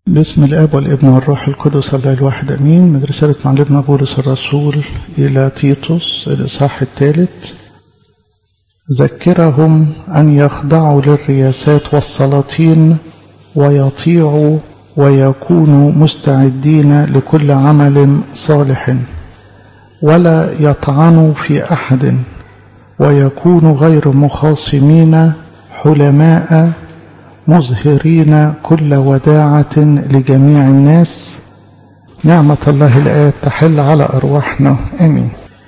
باسم الاب والابن والروح القدس الله الواحد امين من رساله معلمنا بولس الرسول الى تيتوس الاصحاح الثالث ذكرهم ان يخضعوا للرياسات والسلاطين ويطيعوا ويكونوا مستعدين لكل عمل صالح ولا يطعنوا في احد ويكونوا غير مخاصمين حلماء مظهرين كل وداعة لجميع الناس نعمة الله الآب تحل على أرواحنا آمين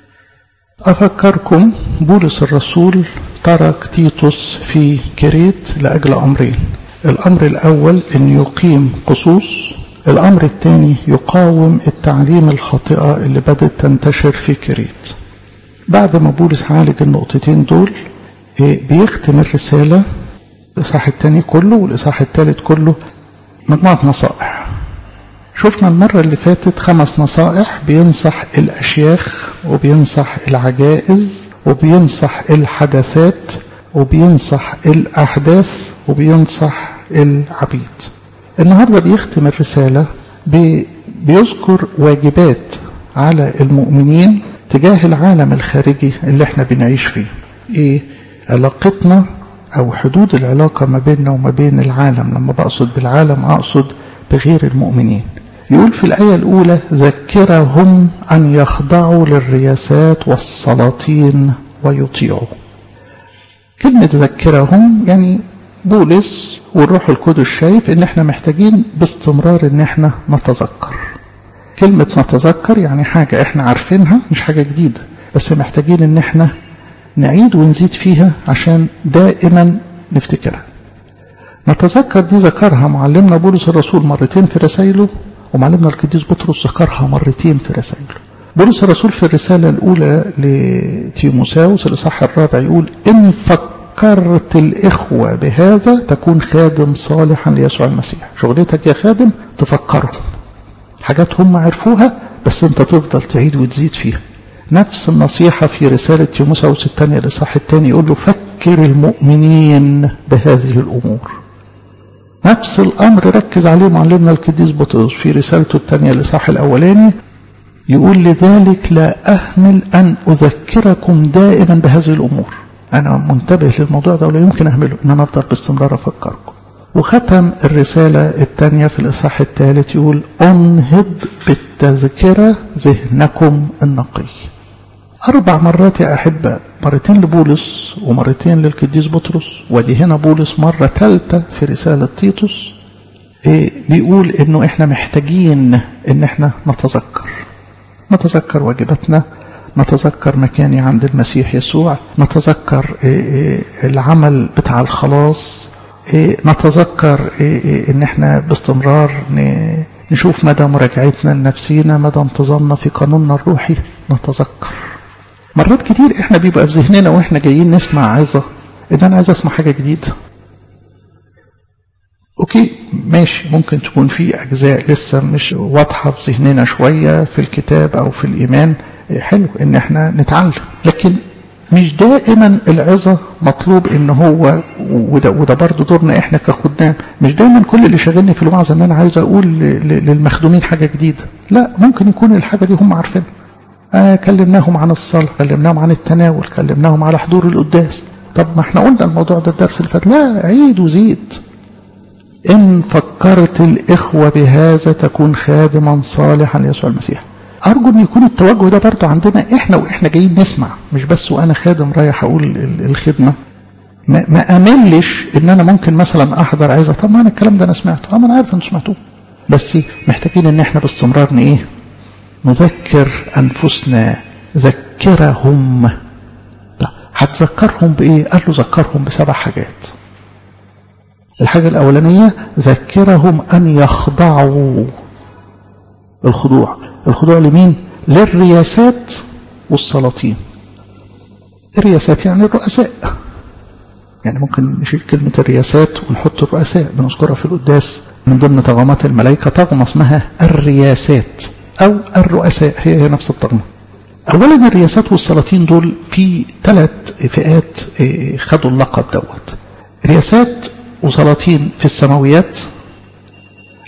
أفكركم بولس الرسول ترك تيتوس في كريت لأجل أمرين الأمر الأول أن يقيم قصوص الأمر الثاني يقاوم التعليم الخاطئة اللي بدأت تنتشر في كريت بعد ما بولس عالج النقطتين دول بيختم الرسالة الإصحاح الثاني كله والإصحاح الثالث كله مجموعة نصائح شفنا المرة اللي فاتت خمس نصائح بينصح الأشياخ وبينصح العجائز وبينصح الحدثات وبينصح الأحداث وبينصح العبيد النهاردة بيختم الرسالة بيذكر واجبات على المؤمنين تجاه العالم الخارجي اللي احنا بنعيش فيه ايه علاقتنا أو حدود العلاقة ما بيننا وما بين العالم لما بقصد بالعالم أقصد بغير المؤمنين يقول في الآية الأولى ذكرهم أن يخضعوا للرياسات والسلاطين ويطيعوا كلمة ذكرهم يعني بولس والروح القدس شايف ان احنا محتاجين باستمرار ان احنا نتذكر كلمة نتذكر يعني حاجة احنا عارفينها مش حاجة جديدة بس محتاجين ان احنا نعيد ونزيد فيها عشان دائما نفتكرها نتذكر دي ذكرها معلمنا بولس الرسول مرتين في رسائله ومعلمنا القديس بطرس ذكرها مرتين في رسائله بولس الرسول في الرسالة الأولى لتيموساوس الإصحاح الرابع يقول إن فكرت الإخوة بهذا تكون خادم صالحا ليسوع المسيح شغلتك يا خادم تفكرهم حاجات هم عرفوها بس انت تفضل تعيد وتزيد فيها نفس النصيحة في رسالة تيموساوس الثانية الإصحاح الثاني يقول له فكر المؤمنين بهذه الأمور نفس الأمر ركز عليه معلمنا القديس بطرس في رسالته الثانية الإصحاح الأولاني يقول لذلك لا أهمل أن أذكركم دائما بهذه الأمور أنا منتبه للموضوع ده ولا يمكن أهمله إن أنا أفضل باستمرار أفكركم وختم الرسالة الثانية في الإصحاح الثالث يقول أنهض بالتذكرة ذهنكم النقي أربع مرات يا أحبة مرتين لبولس ومرتين للقديس بطرس ودي هنا بولس مرة ثالثة في رسالة تيتوس إيه بيقول إنه إحنا محتاجين إن إحنا نتذكر نتذكر واجباتنا نتذكر مكاني عند المسيح يسوع نتذكر إيه العمل بتاع الخلاص إيه نتذكر إيه ان احنا باستمرار نشوف مدى مراجعتنا لنفسينا مدى انتظامنا في قانوننا الروحي نتذكر مرات كتير احنا بيبقى في ذهننا واحنا جايين نسمع عظة ان انا عايز اسمع حاجة جديدة اوكي ماشي ممكن تكون في اجزاء لسه مش واضحة في ذهننا شوية في الكتاب او في الايمان حلو ان احنا نتعلم لكن مش دائما العظة مطلوب ان هو وده, وده برضه دورنا احنا كخدام مش دايما كل اللي شاغلني في الوعظة ان انا عايز اقول للمخدومين حاجة جديدة لا ممكن يكون الحاجة دي هم عارفينها آه كلمناهم عن الصلاة كلمناهم عن التناول كلمناهم على حضور القداس طب ما احنا قلنا الموضوع ده الدرس اللي فات لا عيد وزيد إن فكرت الإخوة بهذا تكون خادما صالحا ليسوع المسيح أرجو أن يكون التوجه ده برضه عندنا إحنا وإحنا جايين نسمع مش بس وأنا خادم رايح أقول الخدمة ما, ما أملش إن أنا ممكن مثلا أحضر عايزة طب ما أنا الكلام ده أنا سمعته أما أنا عارف أن سمعتوه بس محتاجين إن إحنا باستمرار إيه نذكر أنفسنا ذكرهم هتذكرهم بإيه؟ قال له ذكرهم بسبع حاجات الحاجة الأولانية ذكرهم أن يخضعوا الخضوع الخضوع لمين للرياسات والسلاطين الرياسات يعني الرؤساء يعني ممكن نشيل كلمة الرياسات ونحط الرؤساء بنذكرها في القداس من ضمن طغمات الملائكة طغمة اسمها الرياسات أو الرؤساء هي هي نفس الطغمة أولا الرياسات والسلاطين دول في ثلاث فئات خدوا اللقب دوت رياسات وسلاطين في السماويات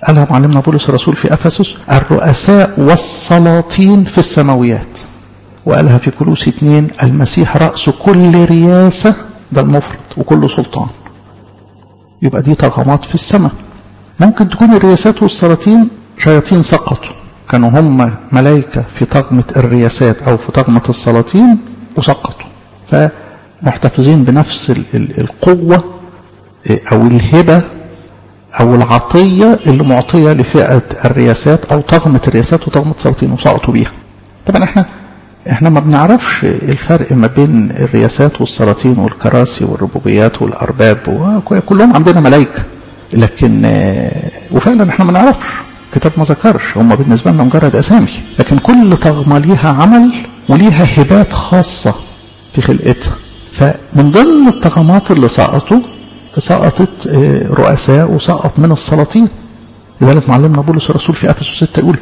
قالها معلمنا بولس الرسول في أفسس الرؤساء والسلاطين في السماويات وقالها في كلوس اتنين المسيح رأس كل رياسة ده المفرد وكل سلطان يبقى دي طغمات في السماء ممكن تكون الرياسات والسلاطين شياطين سقطوا كانوا هم ملائكة في طغمة الرياسات أو في طغمة السلاطين وسقطوا فمحتفظين بنفس القوة أو الهبة أو العطية اللي معطية لفئة الرياسات أو طغمة الرياسات وطغمة السلاطين وسقطوا بيها طبعا احنا احنا ما بنعرفش الفرق ما بين الرياسات والسلاطين والكراسي والربوبيات والأرباب كلهم عندنا ملائكة لكن وفعلا احنا ما نعرفش الكتاب ما ذكرش هم بالنسبة لنا مجرد أسامي لكن كل طغمة ليها عمل وليها هبات خاصة في خلقتها فمن ضمن الطغمات اللي سقطوا سقطت رؤساء وسقط من السلاطين لذلك معلمنا بولس الرسول في افسس 6 يقول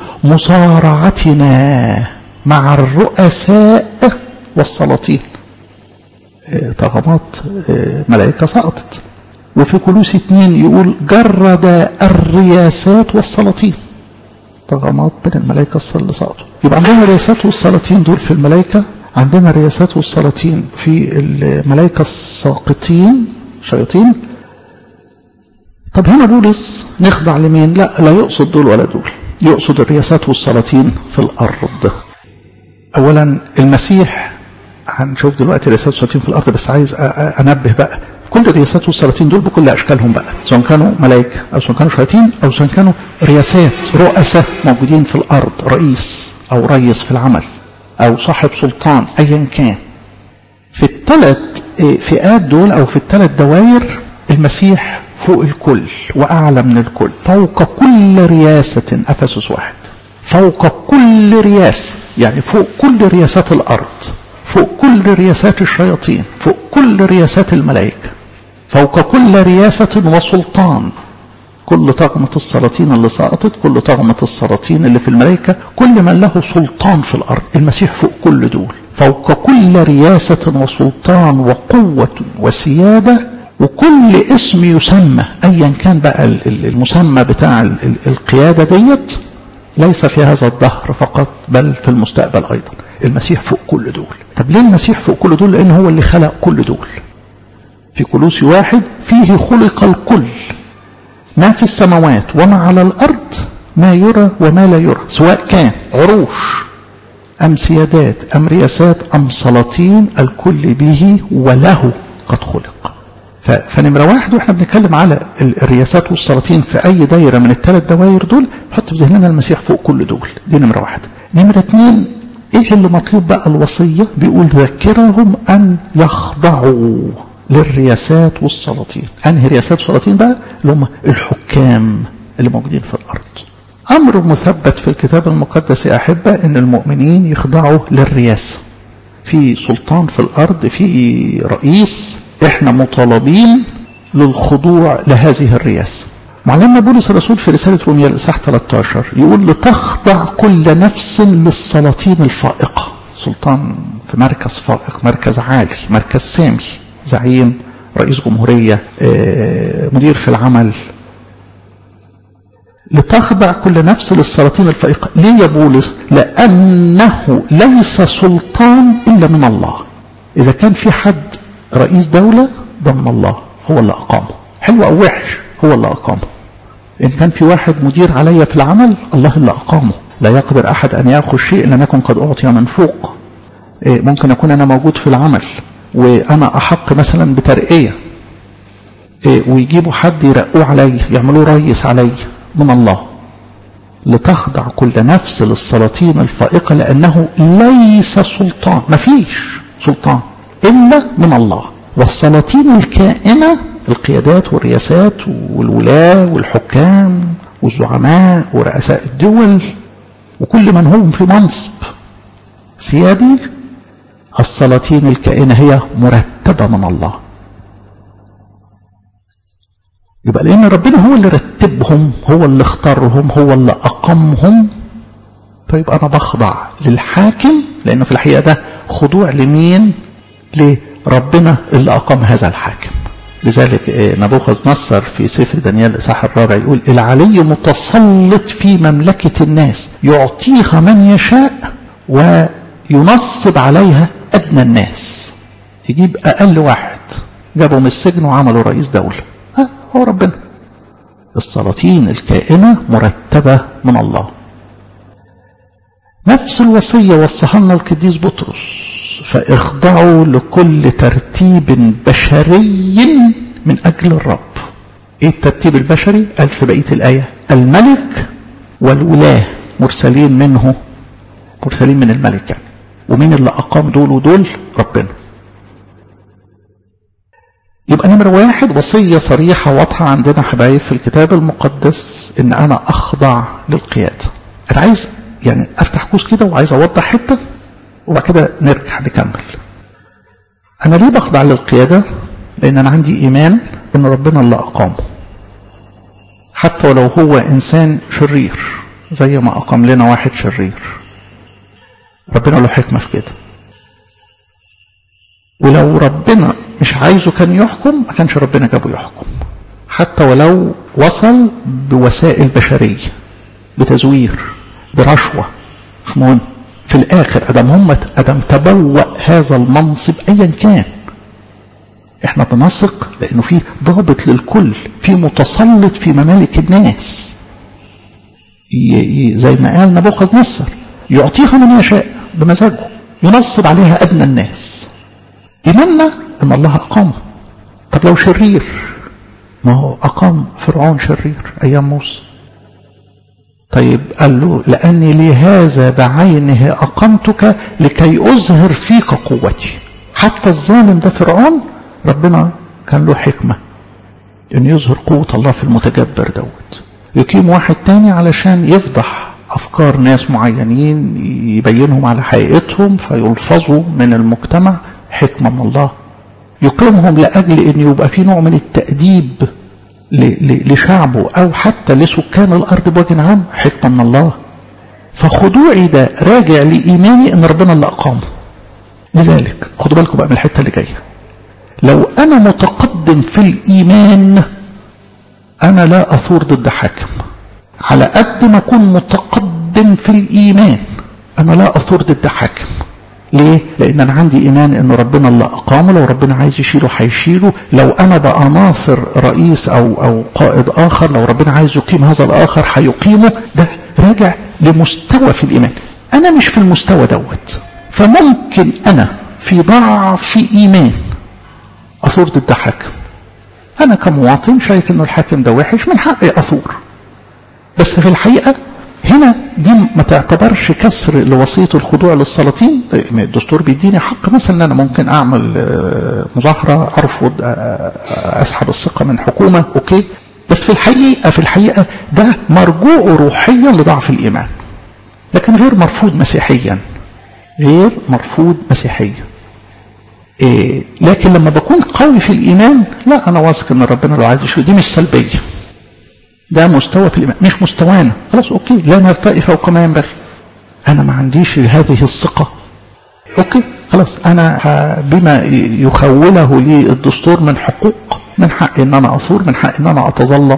مصارعتنا مع الرؤساء والسلاطين طغمات ملائكة سقطت وفي كلوس 2 يقول جرد الرياسات والسلاطين طغمات بين الملائكة اللي سقطوا يبقى عندنا الرياسات والسلاطين دول في الملائكة عندنا الرياسات والسلاطين في الملائكة الساقطين شياطين طب هنا بولس نخضع لمين لا لا يقصد دول ولا دول يقصد الرياسات والسلاطين في الأرض أولا المسيح هنشوف دلوقتي الرياسات والسلاطين في الأرض بس عايز أنبه بقى كل الرياسات والسلاطين دول بكل أشكالهم بقى سواء كانوا ملائكة أو سواء كانوا شياطين أو سواء كانوا رياسات رؤساء موجودين في الأرض رئيس أو ريس في العمل أو صاحب سلطان أيا كان في الثلاث فئات دول أو في الثلاث دوائر المسيح فوق الكل وأعلى من الكل فوق كل رياسة أفسس واحد فوق كل رياسة يعني فوق كل رياسات الأرض فوق كل رياسات الشياطين فوق كل رياسات الملائكة فوق كل رياسة وسلطان كل طغمة السلاطين اللي سقطت كل طغمة السلاطين اللي في الملائكة كل من له سلطان في الأرض المسيح فوق كل دول فوق كل رياسة وسلطان وقوة وسيادة وكل اسم يسمى أيا كان بقى المسمى بتاع القيادة ديت ليس في هذا الدهر فقط بل في المستقبل أيضا المسيح فوق كل دول طب ليه المسيح فوق كل دول لأن هو اللي خلق كل دول في كلوسي واحد فيه خلق الكل ما في السماوات وما على الأرض ما يرى وما لا يرى سواء كان عروش أم سيادات أم رياسات أم سلاطين الكل به وله قد خلق فنمرة واحد واحنا بنتكلم على الرياسات والسلاطين في أي دايرة من الثلاث دوائر دول حط في ذهننا المسيح فوق كل دول دي نمرة واحد نمرة اثنين ايه اللي مطلوب بقى الوصية بيقول ذكرهم أن يخضعوا للرياسات والسلاطين أنهي رياسات والسلاطين بقى اللي هم الحكام اللي موجودين في الأرض أمر مثبت في الكتاب المقدس يا أحبة أن المؤمنين يخضعوا للرياسة في سلطان في الأرض في رئيس احنا مطالبين للخضوع لهذه الرياسة معلمنا بولس الرسول في رسالة روميا الإصحاح 13 يقول لتخضع كل نفس للسلاطين الفائقة سلطان في مركز فائق مركز عالي مركز سامي زعيم رئيس جمهورية مدير في العمل لتخضع كل نفس للسلاطين الفائقة ليه يا بولس لأنه ليس سلطان إلا من الله إذا كان في حد رئيس دولة ده من الله هو اللي أقامه حلو أو وحش هو اللي أقامه إن كان في واحد مدير عليا في العمل الله اللي أقامه لا يقدر أحد أن يأخذ شيء لم يكن قد أعطي من فوق ممكن أكون أنا موجود في العمل وأنا أحق مثلا بترقية ويجيبوا حد يرقوه علي يعملوه ريس علي من الله لتخضع كل نفس للسلاطين الفائقة لأنه ليس سلطان ما فيش سلطان إلا من الله والسلاطين الكائنة القيادات والرياسات والولاة والحكام والزعماء ورؤساء الدول وكل من هم في منصب سيادي السلاطين الكائنة هي مرتبة من الله يبقى لأن ربنا هو اللي رتبهم هو اللي اختارهم هو اللي أقامهم فيبقى أنا بخضع للحاكم لأنه في الحقيقة ده خضوع لمين لربنا اللي أقام هذا الحاكم لذلك نبوخذ نصر في سفر دانيال الإصحاح الرابع يقول العلي متسلط في مملكة الناس يعطيها من يشاء وينصب عليها أدنى الناس يجيب أقل واحد جابه من السجن وعمله رئيس دولة ها هو ربنا السلاطين الكائنة مرتبة من الله نفس الوصية وصاها لنا القديس بطرس فاخضعوا لكل ترتيب بشري من أجل الرب ايه الترتيب البشري قال في بقية الآية الملك والولاة مرسلين منه مرسلين من الملك يعني ومين اللي أقام دول ودول ربنا يبقى نمرة واحد وصية صريحة واضحة عندنا حبايب في الكتاب المقدس ان انا اخضع للقيادة انا عايز يعني افتح كوس كده وعايز اوضح حتة وبعد كده نرجع نكمل انا ليه بخضع للقيادة لان انا عندي ايمان ان ربنا اللي اقامه حتى ولو هو انسان شرير زي ما اقام لنا واحد شرير ربنا له حكمة في كده ولو ربنا مش عايزه كان يحكم ما كانش ربنا جابه يحكم حتى ولو وصل بوسائل بشرية بتزوير برشوة مش مهم في الآخر أدم هم أدم تبوأ هذا المنصب أيا كان احنا بنثق لأنه في ضابط للكل في متسلط في ممالك الناس زي ما قال نبوخذ نصر يعطيها من يشاء بمزاجه ينصب عليها أدنى الناس إيماننا أن الله أقامه طب لو شرير ما هو أقام فرعون شرير أيام موسى طيب قال له لأني لهذا بعينه أقمتك لكي أظهر فيك قوتي حتى الظالم ده فرعون ربنا كان له حكمة أن يظهر قوة الله في المتجبر دوت يقيم واحد تاني علشان يفضح أفكار ناس معينين يبينهم على حقيقتهم فيلفظوا من المجتمع حكمة من الله يقيمهم لأجل أن يبقى في نوع من التأديب لشعبه أو حتى لسكان الأرض بوجه عام حكمة من الله فخضوعي ده راجع لإيماني أن ربنا اللي أقامه لذلك خدوا بالكم بقى من الحتة اللي جاية لو أنا متقدم في الإيمان أنا لا أثور ضد حاكم على قد ما أكون متقدم في الإيمان أنا لا أثور ضد حاكم ليه؟ لأن أنا عندي إيمان إن ربنا اللي أقامه لو ربنا عايز يشيله هيشيله لو أنا بقى ناصر رئيس أو أو قائد آخر لو ربنا عايز يقيم هذا الآخر هيقيمه ده راجع لمستوى في الإيمان أنا مش في المستوى دوت فممكن أنا في ضعف إيمان أثور ضد حاكم أنا كمواطن شايف إنه الحاكم ده وحش من حقي أثور بس في الحقيقة هنا دي ما تعتبرش كسر لوصية الخضوع للسلاطين الدستور بيديني حق مثلا ان انا ممكن اعمل مظاهرة ارفض اسحب الثقة من حكومة اوكي بس في الحقيقة في الحقيقة ده مرجوع روحيا لضعف الايمان لكن غير مرفوض مسيحيا غير مرفوض مسيحيا إيه لكن لما بكون قوي في الايمان لا انا واثق ان ربنا لو عايز يشوف دي مش سلبيه ده مستوى في الإيمان مش مستوانا خلاص أوكي لا نرتقي فوق ما ينبغي أنا ما عنديش هذه الثقة أوكي خلاص أنا بما يخوله لي الدستور من حقوق من حق إن أنا أثور من حق إن أنا أتظلم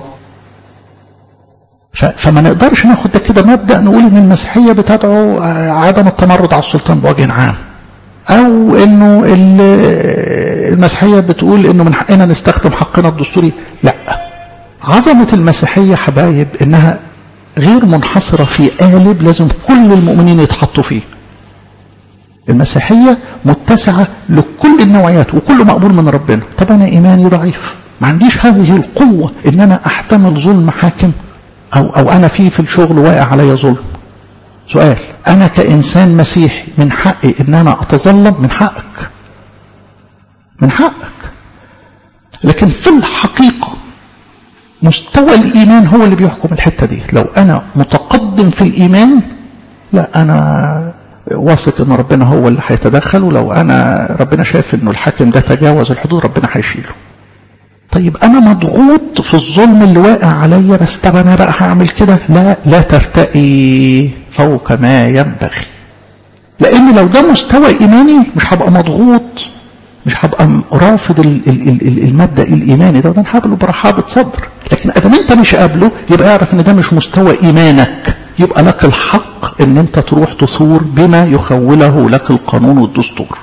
فما نقدرش ناخد ده كده مبدأ نقول إن المسيحية بتدعو عدم التمرد على السلطان بوجه عام أو إنه المسيحية بتقول إنه من حقنا نستخدم حقنا الدستوري لا عظمة المسيحية حبايب إنها غير منحصرة في قالب لازم كل المؤمنين يتحطوا فيه المسيحية متسعة لكل النوعيات وكل مقبول من ربنا طب أنا إيماني ضعيف ما عنديش هذه القوة إن أنا أحتمل ظلم حاكم أو, أو أنا في في الشغل واقع علي ظلم سؤال أنا كإنسان مسيحي من حقي إن أنا أتظلم من حقك من حقك لكن في الحقيقة مستوى الإيمان هو اللي بيحكم الحتة دي لو أنا متقدم في الإيمان لا أنا واثق إن ربنا هو اللي هيتدخل ولو أنا ربنا شايف إنه الحاكم ده تجاوز الحدود ربنا هيشيله طيب أنا مضغوط في الظلم اللي واقع عليا بس طب أنا بقى هعمل كده لا لا ترتقي فوق ما ينبغي لأن لو ده مستوى إيماني مش هبقى مضغوط مش هبقى رافض المبدا الايماني ده ده انا هقبله برحابه صدر لكن ادام انت مش قابله يبقى اعرف ان ده مش مستوى ايمانك يبقى لك الحق ان انت تروح تثور بما يخوله لك القانون والدستور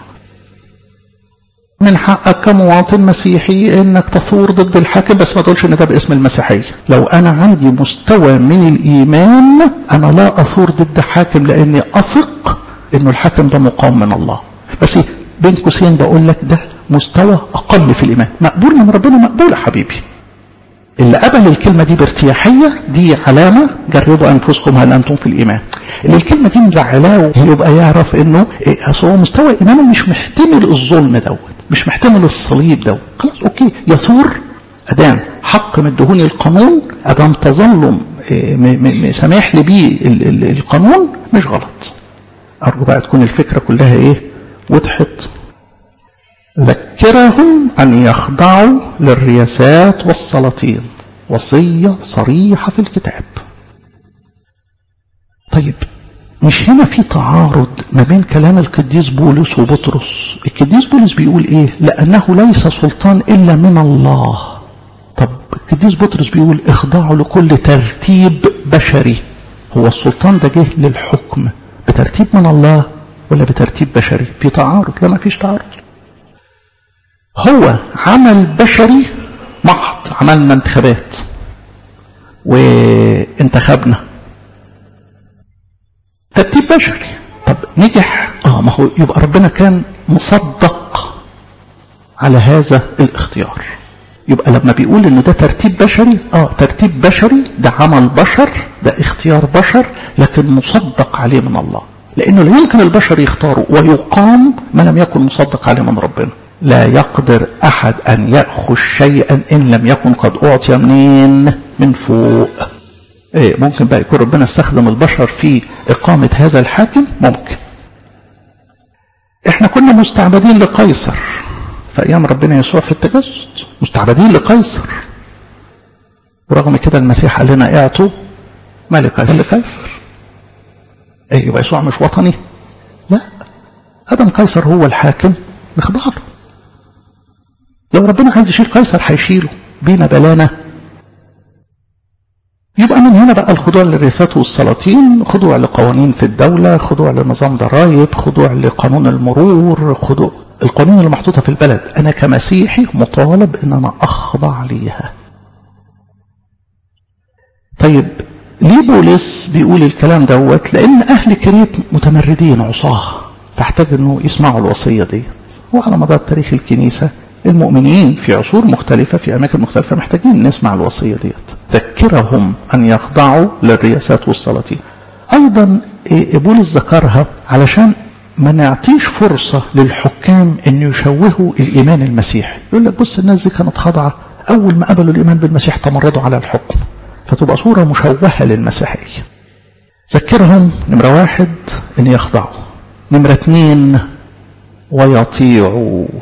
من حقك كمواطن مسيحي انك تثور ضد الحاكم بس ما تقولش ان ده باسم المسيحيه لو انا عندي مستوى من الايمان انا لا اثور ضد حاكم لاني اثق انه الحاكم ده مقام من الله بس بين قوسين بقول لك ده مستوى اقل في الايمان مقبول من ربنا مقبول يا حبيبي اللي قبل الكلمة دي بارتياحية دي علامة جربوا أنفسكم هل أنتم في الإيمان اللي الكلمة دي مزعلاه يبقى يعرف إنه إيه أصل هو مستوى إيمانه مش محتمل الظلم دوت مش محتمل الصليب دوت خلاص أوكي يثور أدام حق مدهوني القانون أدام تظلم إيه سامح لي بيه القانون مش غلط أرجو بقى تكون الفكرة كلها إيه وضحت ذكرهم أن يخضعوا للرياسات والسلاطين وصية صريحة في الكتاب طيب مش هنا في تعارض ما بين كلام القديس بولس وبطرس القديس بولس بيقول ايه لأنه ليس سلطان إلا من الله طب القديس بطرس بيقول اخضعوا لكل ترتيب بشري هو السلطان ده جه للحكم بترتيب من الله ولا بترتيب بشري في تعارض لا ما فيش تعارض هو عمل بشري محض عملنا انتخابات وانتخبنا ترتيب بشري طب نجح اه ما هو يبقى ربنا كان مصدق على هذا الاختيار يبقى لما بيقول ان ده ترتيب بشري اه ترتيب بشري ده عمل بشر ده اختيار بشر لكن مصدق عليه من الله لانه لا يمكن البشر يختاروا ويقام ما لم يكن مصدق عليه من ربنا لا يقدر أحد أن يأخذ شيئا إن لم يكن قد أعطي منين من فوق إيه ممكن بقى يكون ربنا استخدم البشر في إقامة هذا الحاكم ممكن إحنا كنا مستعبدين لقيصر في أيام ربنا يسوع في التجسد مستعبدين لقيصر ورغم كده المسيح قال لنا اعطوا ملك لقيصر إيه يبقى يسوع مش وطني لا ادم قيصر هو الحاكم نخضع له لو ربنا عايز يشيل قيصر هيشيله بينا بلانا يبقى من هنا بقى الخضوع للرئاسات والسلاطين خضوع لقوانين في الدولة خضوع لنظام ضرائب خضوع لقانون المرور خضوع القانون اللي محطوطة في البلد أنا كمسيحي مطالب أن أنا أخضع ليها طيب ليه بولس بيقول الكلام دوت لأن أهل كريت متمردين عصاه فاحتاج أنه يسمعوا الوصية ديت وعلى مدار تاريخ الكنيسة المؤمنين في عصور مختلفة في أماكن مختلفة محتاجين نسمع الوصية ديت ذكرهم أن يخضعوا للرياسات والسلاطين أيضا بولس ذكرها علشان ما نعطيش فرصة للحكام أن يشوهوا الإيمان المسيحي يقول لك بص الناس دي كانت خاضعة أول ما قبلوا الإيمان بالمسيح تمردوا على الحكم فتبقى صورة مشوهة للمسيحية ذكرهم نمرة واحد أن يخضعوا نمرة اثنين ويطيعوا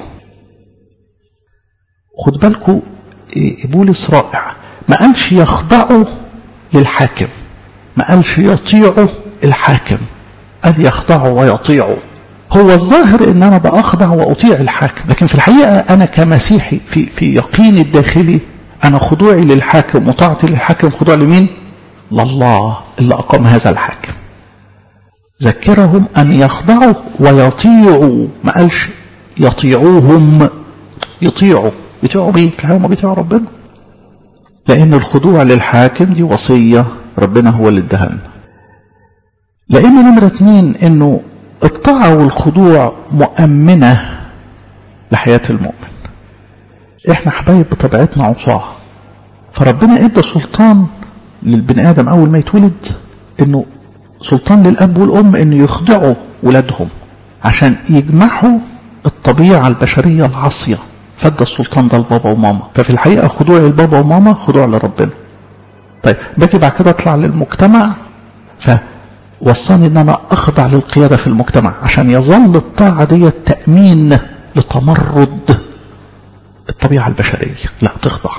خد بالكم بولس رائع ما قالش يخضعوا للحاكم ما قالش يطيعوا الحاكم قال يخضعوا ويطيعوا هو الظاهر ان انا باخضع واطيع الحاكم لكن في الحقيقه انا كمسيحي في في يقيني الداخلي انا خضوعي للحاكم وطاعتي للحاكم خضوع لمين؟ لله اللي اقام هذا الحاكم. ذكرهم ان يخضعوا ويطيعوا ما قالش يطيعوهم يطيعوا يطيعوا مين؟ في الحقيقه ما بيطيعوا ربنا. لان الخضوع للحاكم دي وصيه ربنا هو اللي اداها لنا. لان نمره اثنين انه الطاعه والخضوع مؤمنه لحياه المؤمن. احنا حبايب بطبيعتنا عصاه فربنا ادى سلطان للبني ادم اول ما يتولد انه سلطان للاب والام انه يخضعوا ولادهم عشان يجمعوا الطبيعه البشريه العاصيه فادى السلطان ده لبابا وماما ففي الحقيقه خضوع لبابا وماما خضوع لربنا طيب باجي بعد كده اطلع للمجتمع فوصاني ان انا اخضع للقياده في المجتمع عشان يظل الطاعه دي تامين لتمرد الطبيعة البشرية لا تخضع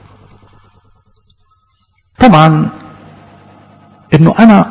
طبعا انه انا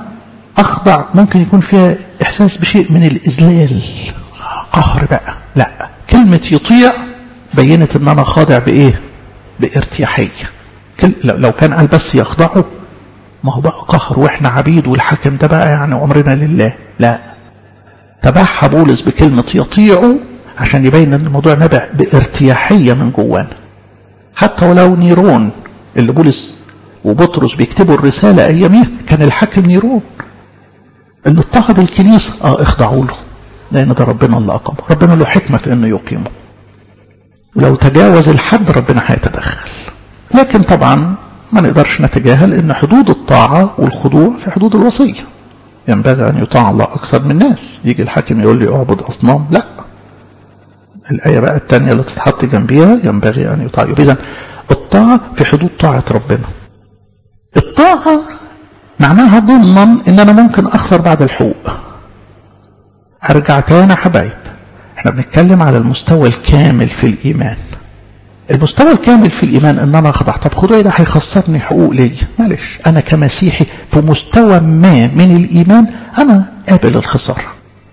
اخضع ممكن يكون فيها احساس بشيء من الاذلال قهر بقى لا كلمة كلمة يطيع بينت ان انا خاضع بايه بارتياحية لو كان قال بس يخضعه ما هو بقى قهر واحنا عبيد والحاكم ده بقى يعني امرنا لله لا تبعها بولس بكلمة يطيعه عشان يبين ان الموضوع نبع بارتياحية من جوانا حتى ولو نيرون اللي بولس وبطرس بيكتبوا الرسالة اياميها كان الحاكم نيرون اللي اضطهد الكنيسة اه اخضعوا له لان ده ربنا اللي اقامه ربنا له حكمة في انه يقيمه ولو تجاوز الحد ربنا هيتدخل لكن طبعا ما نقدرش نتجاهل ان حدود الطاعة والخضوع في حدود الوصية ينبغي ان يطاع الله اكثر من الناس يجي الحاكم يقول لي اعبد اصنام لا الآية بقى الثانية اللي تتحط جنبيها ينبغي أن يطاع إذا الطاعة في حدود طاعة ربنا الطاعة معناها ضمنا ان انا ممكن اخسر بعض الحقوق ارجع تاني يا حبايب احنا بنتكلم على المستوى الكامل في الايمان المستوى الكامل في الايمان ان انا اخضع طب خدوا ده هيخسرني حقوق ليا معلش انا كمسيحي في مستوى ما من الايمان انا قابل الخساره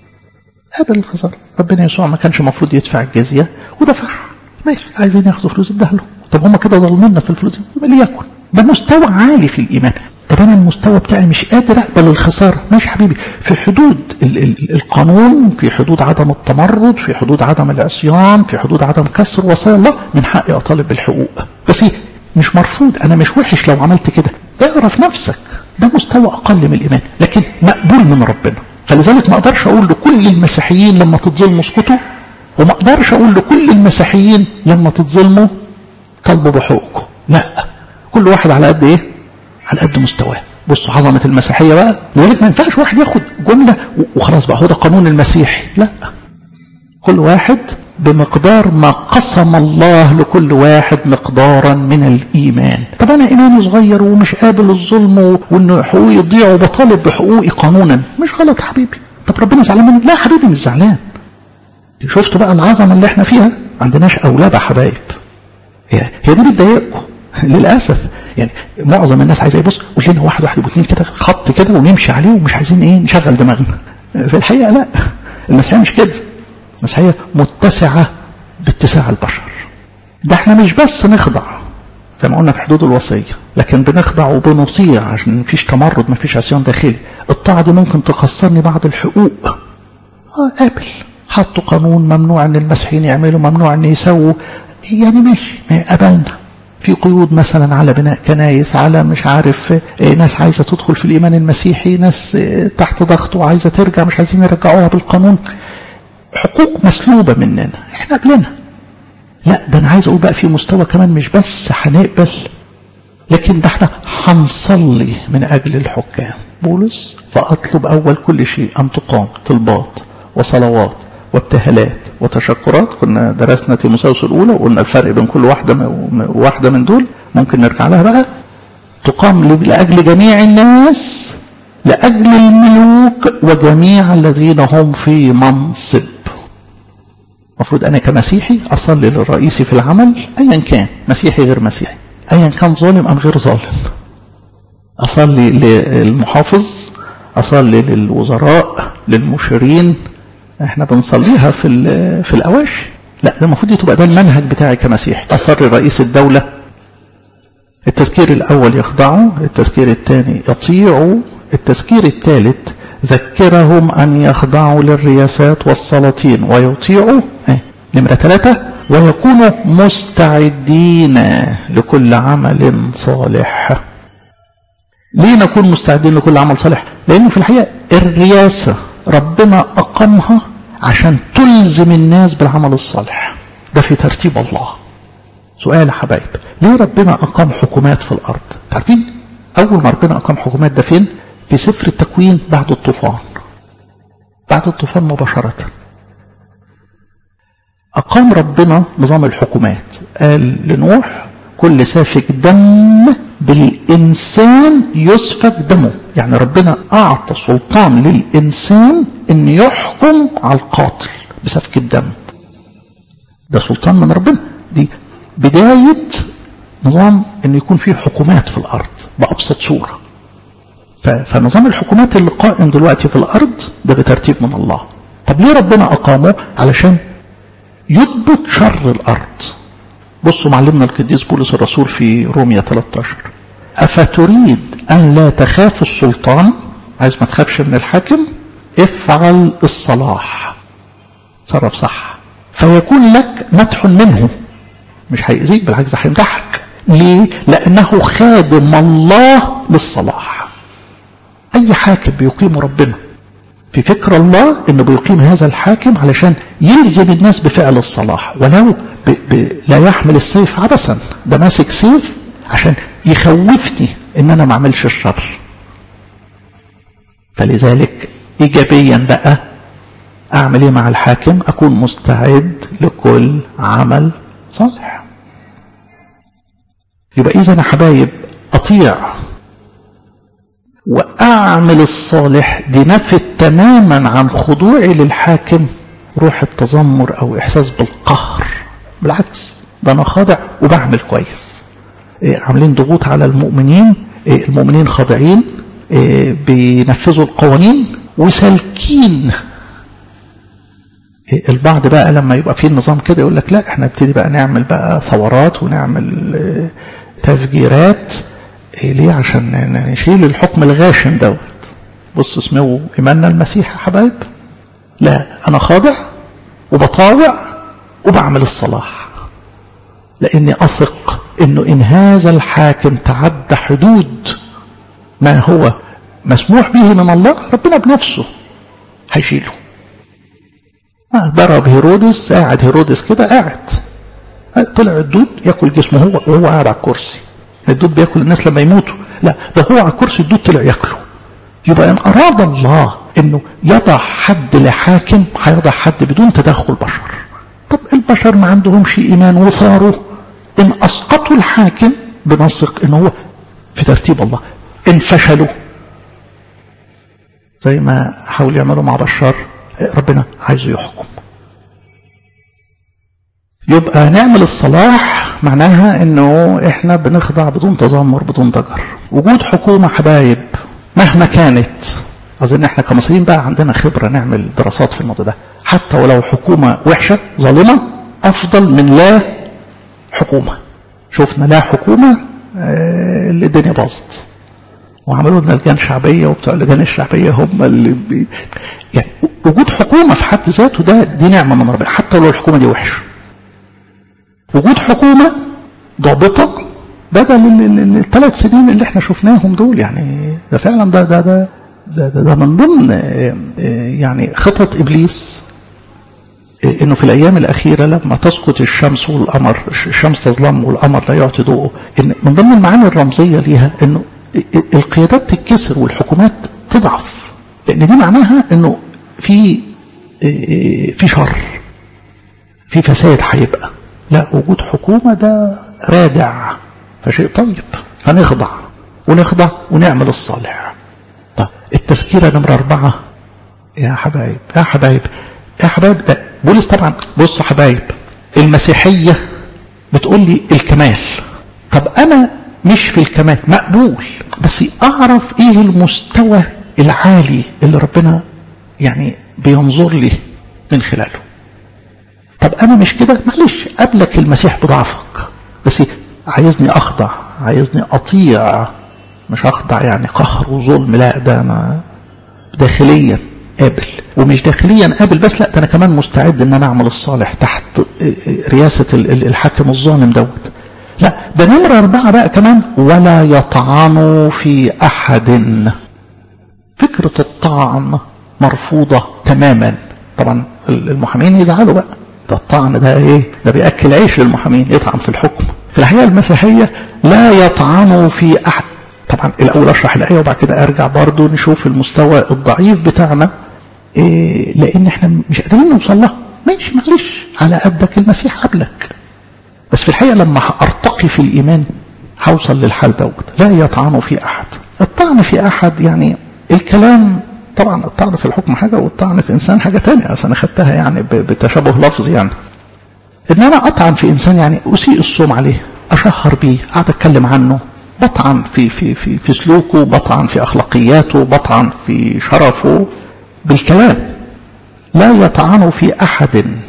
قابل الخساره ربنا يسوع ما كانش المفروض يدفع الجزيه ودفعها ماشي عايزين ياخدوا فلوس ادها له طب هم كده ظالميننا في الفلوس ليكن ده مستوى عالي في الايمان طب انا المستوى بتاعي مش قادر اقبل الخساره ماشي حبيبي في حدود ال ال القانون في حدود عدم التمرد في حدود عدم العصيان في حدود عدم كسر وصايا الله من حقي اطالب بالحقوق بس مش مرفوض انا مش وحش لو عملت كده اعرف نفسك ده مستوى اقل من الايمان لكن مقبول من ربنا فلذلك ما اقدرش اقول لكل المسيحيين لما تتظلموا اسكتوا وما اقدرش اقول لكل المسيحيين لما تتظلموا طالبوا بحقوقكم لا كل واحد على قد ايه على قد مستواه بصوا عظمة المسيحية بقى لذلك ما ينفعش واحد ياخد جملة وخلاص بقى هو ده قانون المسيحي لا كل واحد بمقدار ما قسم الله لكل واحد مقدارا من الإيمان طب أنا إيماني صغير ومش قابل الظلم وإن حقوقي يضيع وبطالب بحقوقي قانونا مش غلط حبيبي طب ربنا زعلان مني لا حبيبي مش زعلان شفتوا بقى العظمة اللي احنا فيها عندناش أولاد يا حبايب هي دي بتضايقكم للأسف يعني معظم الناس عايزه يبص قول لنا واحد واحد واثنين كده خط كده ونمشي عليه ومش عايزين ايه نشغل دماغنا في الحقيقه لا المسيحيه مش كده المسيحيه متسعه باتساع البشر ده احنا مش بس نخضع زي ما قلنا في حدود الوصيه لكن بنخضع وبنطيع عشان مفيش تمرد مفيش عصيان داخلي الطاعه دي ممكن تخسرني بعض الحقوق اه قابل حطوا قانون ممنوع ان المسيحيين يعملوا ممنوع ان يسووا يعني ماشي قبلنا في قيود مثلا على بناء كنايس على مش عارف ناس عايزة تدخل في الإيمان المسيحي ناس تحت ضغط وعايزة ترجع مش عايزين يرجعوها بالقانون حقوق مسلوبة مننا احنا قبلنا لا ده انا عايز اقول بقى في مستوى كمان مش بس هنقبل لكن ده احنا هنصلي من اجل الحكام بولس فاطلب اول كل شيء ان تقام طلبات وصلوات وابتهالات وتشكرات كنا درسنا تيموساوس الأولى وقلنا الفرق بين كل واحدة واحدة من دول ممكن نرجع لها بقى تقام لأجل جميع الناس لأجل الملوك وجميع الذين هم في منصب المفروض أنا كمسيحي أصلي للرئيسي في العمل أيا كان مسيحي غير مسيحي أيا كان ظالم أم غير ظالم أصلي للمحافظ أصلي للوزراء للمشيرين احنا بنصليها في في الاواشي لا ده المفروض تبقى ده المنهج بتاعي كمسيحي اصر رئيس الدولة التذكير الاول يخضعوا التذكير الثاني يطيعوا التذكير الثالث ذكرهم ان يخضعوا للرياسات والسلاطين ويطيعوا اه نمرة ثلاثة ويكونوا مستعدين لكل عمل صالح ليه نكون مستعدين لكل عمل صالح لانه في الحقيقة الرياسة ربنا أقامها عشان تلزم الناس بالعمل الصالح ده في ترتيب الله سؤال يا حبايب ليه ربنا أقام حكومات في الأرض عارفين أول ما ربنا أقام حكومات ده فين في سفر التكوين بعد الطوفان بعد الطوفان مباشرة أقام ربنا نظام الحكومات قال لنوح كل سافك دم بالإنسان يسفك دمه يعني ربنا أعطى سلطان للإنسان أن يحكم على القاتل بسفك الدم ده سلطان من ربنا دي بداية نظام أن يكون فيه حكومات في الأرض بأبسط صورة فنظام الحكومات اللي قائم دلوقتي في الأرض ده بترتيب من الله طب ليه ربنا أقامه علشان يضبط شر الأرض بصوا معلمنا القديس بولس الرسول في رومية 13 أفتريد أن لا تخاف السلطان عايز ما تخافش من الحاكم افعل الصلاح تصرف صح فيكون لك مدح منه مش هيأذيك بالعكس هيمدحك ليه؟ لأنه خادم الله للصلاح أي حاكم بيقيم ربنا في فكر الله انه بيقيم هذا الحاكم علشان يلزم الناس بفعل الصلاح ولو ب ب لا يحمل السيف عبثا ده ماسك سيف عشان يخوفني ان انا ما اعملش الشر فلذلك ايجابيا بقى اعمل ايه مع الحاكم اكون مستعد لكل عمل صالح يبقى اذا يا حبايب اطيع واعمل الصالح دي نفت تماما عن خضوعي للحاكم روح التذمر او احساس بالقهر بالعكس ده انا خاضع وبعمل كويس إيه عاملين ضغوط على المؤمنين إيه المؤمنين خاضعين إيه بينفذوا القوانين وسالكين إيه البعض بقى لما يبقى في النظام كده يقول لك لا احنا نبتدي بقى نعمل بقى ثورات ونعمل إيه تفجيرات إيه ليه عشان نشيل الحكم الغاشم دوت بص اسمه إيماننا المسيح يا حبايب لا أنا خاضع وبطاوع وبعمل الصلاح لأني أثق أنه إن هذا الحاكم تعدى حدود ما هو مسموح به من الله ربنا بنفسه هيشيله ضرب هيرودس قاعد هيرودس كده قاعد طلع الدود ياكل جسمه هو وهو قاعد على الكرسي الدود بياكل الناس لما يموتوا لا ده هو على الكرسي الدود طلع ياكله يبقى ان اراد الله انه يضع حد لحاكم هيضع حد بدون تدخل بشر طب البشر ما عندهمش ايمان وصاروا ان اسقطوا الحاكم بنثق ان هو في ترتيب الله ان فشلوا زي ما حاولوا يعملوا مع بشار ربنا عايزه يحكم يبقى نعمل الصلاح معناها انه احنا بنخضع بدون تذمر بدون ضجر وجود حكومة حبايب مهما كانت اظن احنا كمصريين بقى عندنا خبرة نعمل دراسات في الموضوع ده حتى ولو حكومة وحشة ظالمة افضل من لا حكومة شفنا لا حكومة آه اللي الدنيا باظت وعملوا لنا لجان شعبية وبتوع اللجان الشعبية هم اللي بي يعني وجود حكومة في حد ذاته ده دي نعمة من ربنا حتى ولو الحكومة دي وحشة وجود حكومة ضابطة بدل الثلاث سنين اللي احنا شفناهم دول يعني ده فعلا ده ده ده ده, ده, ده من ضمن يعني خطط ابليس انه في الايام الاخيره لما تسقط الشمس والقمر الشمس تظلم والقمر لا يعطي ضوءه ان من ضمن المعاني الرمزيه ليها انه القيادات تتكسر والحكومات تضعف لان دي معناها انه في في شر في فساد هيبقى لا وجود حكومة ده رادع فشيء طيب فنخضع ونخضع ونعمل الصالح طيب التذكيرة نمرة أربعة يا حبايب يا حبايب يا حبايب ده بولس طبعا بصوا حبايب المسيحية بتقول لي الكمال طب أنا مش في الكمال مقبول بس أعرف إيه المستوى العالي اللي ربنا يعني بينظر لي من خلاله طب انا مش كده معلش قبلك المسيح بضعفك بس عايزني اخضع عايزني اطيع مش اخضع يعني قهر وظلم لا ده انا داخليا قابل ومش داخليا قابل بس لا ده انا كمان مستعد ان انا اعمل الصالح تحت رياسة الحاكم الظالم دوت لا ده نمرة أربعة بقى كمان ولا يطعنوا في أحد فكرة الطعن مرفوضة تماما طبعا المحامين يزعلوا بقى ده الطعن ده ايه ده بيأكل عيش للمحامين يطعن في الحكم في الحقيقة المسيحية لا يطعنوا في أحد طبعا الأول أشرح الآية وبعد كده أرجع برضو نشوف المستوى الضعيف بتاعنا إيه لأن احنا مش قادرين نوصل له ماشي معلش على قدك المسيح قبلك بس في الحقيقة لما أرتقي في الإيمان هوصل للحال دوت لا يطعنوا في أحد الطعن في أحد يعني الكلام طبعا الطعن في الحكم حاجة والطعن في إنسان حاجة تانية أصل أنا خدتها يعني بتشابه لفظي يعني إن أنا أطعن في إنسان يعني أسيء الصوم عليه أشهر بيه أقعد أتكلم عنه بطعن في في في في سلوكه بطعن في أخلاقياته بطعن في شرفه بالكلام لا يطعن في أحد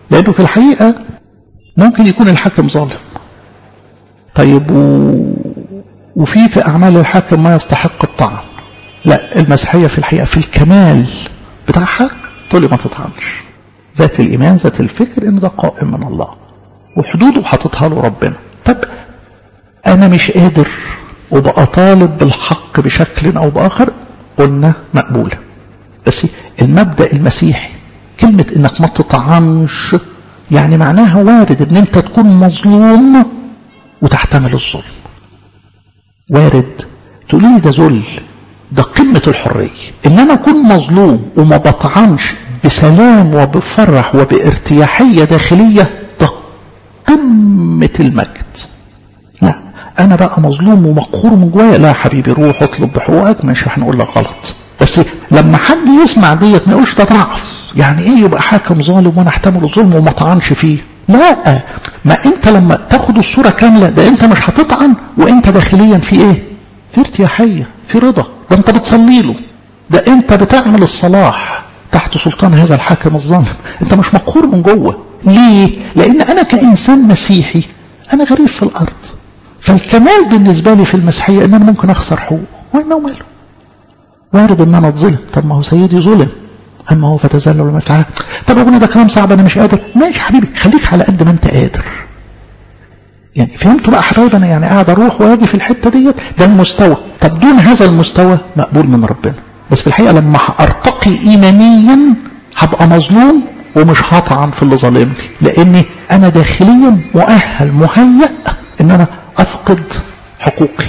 لأنه في الحقيقة ممكن يكون الحاكم ظالم طيب و... وفي في أعمال الحاكم ما يستحق الطعن لا المسيحية في الحقيقة في الكمال بتاعها تقول لي ما تطعنش ذات الإيمان ذات الفكر إن ده قائم من الله وحدوده حاططها له ربنا طب أنا مش قادر وبقى طالب بالحق بشكل أو بآخر قلنا مقبولة بس المبدأ المسيحي كلمة إنك ما تطعنش يعني معناها وارد إن أنت تكون مظلوم وتحتمل الظلم وارد تقولي لي ده ذل ده قمة الحرية إن أنا أكون مظلوم وما بطعنش بسلام وبفرح وبارتياحية داخلية ده قمة المجد لا أنا بقى مظلوم ومقهور من جوايا لا يا حبيبي روح اطلب بحقوقك مش هنقول لك غلط بس لما حد يسمع ديت ما يقولش ده ضعف يعني ايه يبقى حاكم ظالم وانا احتمل الظلم وما طعنش فيه لا ما انت لما تاخد الصورة كاملة ده انت مش هتطعن وانت داخليا في ايه في ارتياحية في رضا ده انت بتصلي له ده انت بتعمل الصلاح تحت سلطان هذا الحاكم الظالم انت مش مقهور من جوه ليه لان انا كانسان مسيحي انا غريب في الارض فالكمال بالنسبه لي في المسيحيه ان انا ممكن اخسر حقوق وما ماله وارد ان انا اتظلم طب ما هو سيدي ظلم اما هو فتذلل وما تعالى طب ابونا ده كلام صعب انا مش قادر ماشي حبيبي خليك على قد ما انت قادر يعني فهمتوا بقى حبايب انا يعني قاعد اروح واجي في الحته ديت ده المستوى طب دون هذا المستوى مقبول من ربنا بس في الحقيقه لما ارتقي ايمانيا هبقى مظلوم ومش هطعن في اللي ظالمني لاني انا داخليا مؤهل مهيأ ان انا افقد حقوقي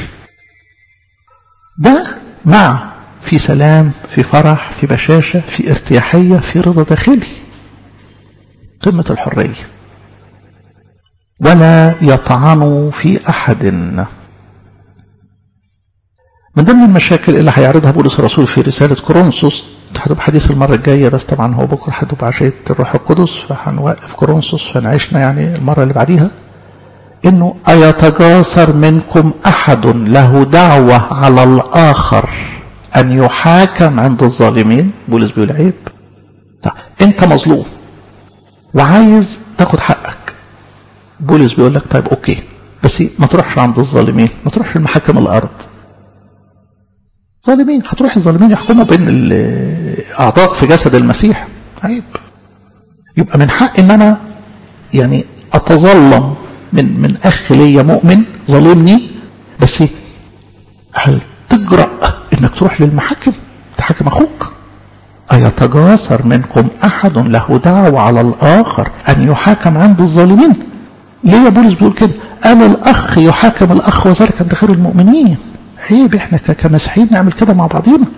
ده مع في سلام في فرح في بشاشة في ارتياحية في رضا داخلي قمة الحرية ولا يطعن في أحد من ضمن المشاكل اللي هيعرضها بولس الرسول في رسالة كورنثوس هتبقى حديث المرة الجاية بس طبعا هو بكرة هتبقى عشية الروح القدس فهنوقف كورنثوس فنعيشنا يعني المرة اللي بعديها انه ايتجاسر منكم احد له دعوة على الاخر ان يحاكم عند الظالمين بولس بيقول عيب طيب انت مظلوم وعايز تاخد حقك بولس بيقول لك طيب اوكي بس ما تروحش عند الظالمين ما تروحش المحاكم الارض ظالمين هتروح الظالمين يحكموا بين الاعضاء في جسد المسيح عيب يبقى من حق ان انا يعني اتظلم من من اخ ليا مؤمن ظالمني بس هل تجرأ انك تروح للمحاكم تحاكم اخوك أيتجاسر منكم أحد له دعوة على الآخر أن يحاكم عند الظالمين ليه يا بولس بيقول كده قال الأخ يحاكم الأخ وذلك عند خير المؤمنين عيب احنا كمسيحيين نعمل كده مع بعضينا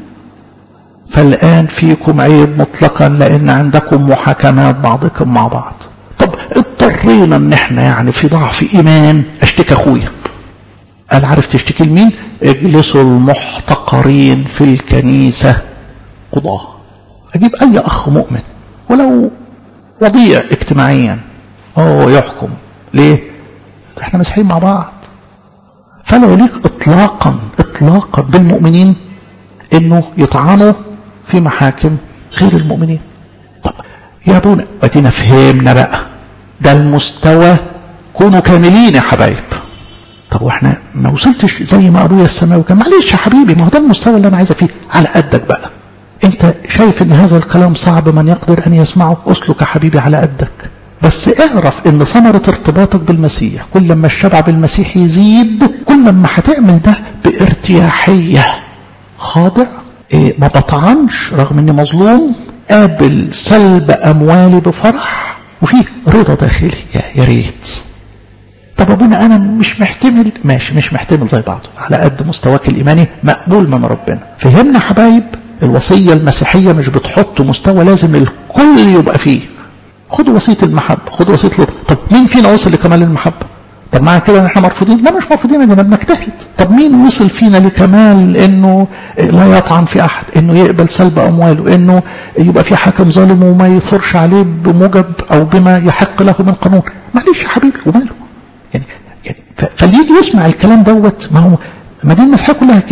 فالآن فيكم عيب مطلقا لأن عندكم محاكمات بعضكم مع بعض طب اضطرينا ان احنا يعني في ضعف ايمان اشتكي اخويا قال عارف تشتكي لمين اجلسوا المحتقرين في الكنيسة قضاة اجيب اي اخ مؤمن ولو وضيع اجتماعيا هو يحكم ليه احنا مسيحيين مع بعض فلا يليق اطلاقا اطلاقا بالمؤمنين انه يطعنوا في محاكم غير المؤمنين طب يا ابونا ادينا فهمنا بقى ده المستوى كونوا كاملين يا حبايب طب واحنا ما وصلتش زي ما ابويا السماوي كان معلش يا حبيبي ما هو ده المستوى اللي انا عايزه فيه على قدك بقى انت شايف ان هذا الكلام صعب من يقدر ان يسمعه اسلك يا حبيبي على قدك بس اعرف ان ثمرة ارتباطك بالمسيح كل ما الشبع بالمسيح يزيد كل ما هتعمل ده بارتياحية خاضع إيه ما بطعنش رغم اني مظلوم قابل سلب اموالي بفرح وفيه رضا داخلي يا, يا ريت طب ابونا انا مش محتمل ماشي مش محتمل زي بعضه على قد مستواك الايماني مقبول من ربنا فهمنا حبايب الوصية المسيحية مش بتحط مستوى لازم الكل يبقى فيه خدوا وصية المحبة خدوا وصية لطف طب مين فينا وصل لكمال المحبة طب معنى كده ان احنا مرفوضين لا مش مرفوضين اننا بنجتهد طب مين وصل فينا لكمال انه لا يطعن في احد انه يقبل سلب امواله انه يبقى في حاكم ظالم وما يثورش عليه بموجب او بما يحق له من قانون معلش يا حبيبي وماله يعني يعني فاللي يجي يسمع الكلام دوت ما هو ما دي المسيحيه كلها كده